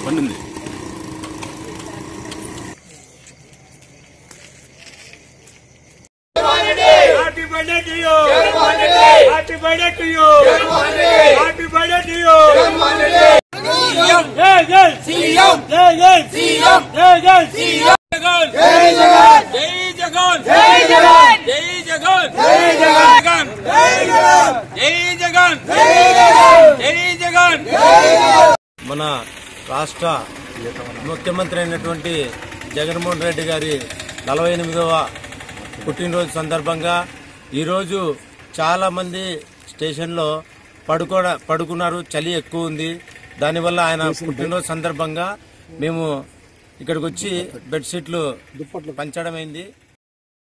పండింది Happy birthday to you. Happy birthday to you. Happy birthday to you. జై జై CM జై జై సీఎం జై జై సీఎం జగన్ జై జగన్ జై జగన్ జై జగన్ జై జగన్ జై జగన్ జై జగన్ జై జగన్ జై జగన్ జై జగన్ మన రాష్ట్ర ముఖ్యమంత్రి అయినటువంటి జగన్మోహన్ రెడ్డి గారి నలభై ఎనిమిదవ పుట్టినరోజు సందర్భంగా ఈరోజు చాలామంది స్టేషన్లో పడుకోడ పడుకున్నారు చలి ఎక్కువ ఉంది దానివల్ల ఆయన పుట్టినరోజు సందర్భంగా మేము ఇక్కడికి వచ్చి బెడ్షీట్లు పంచడం అయింది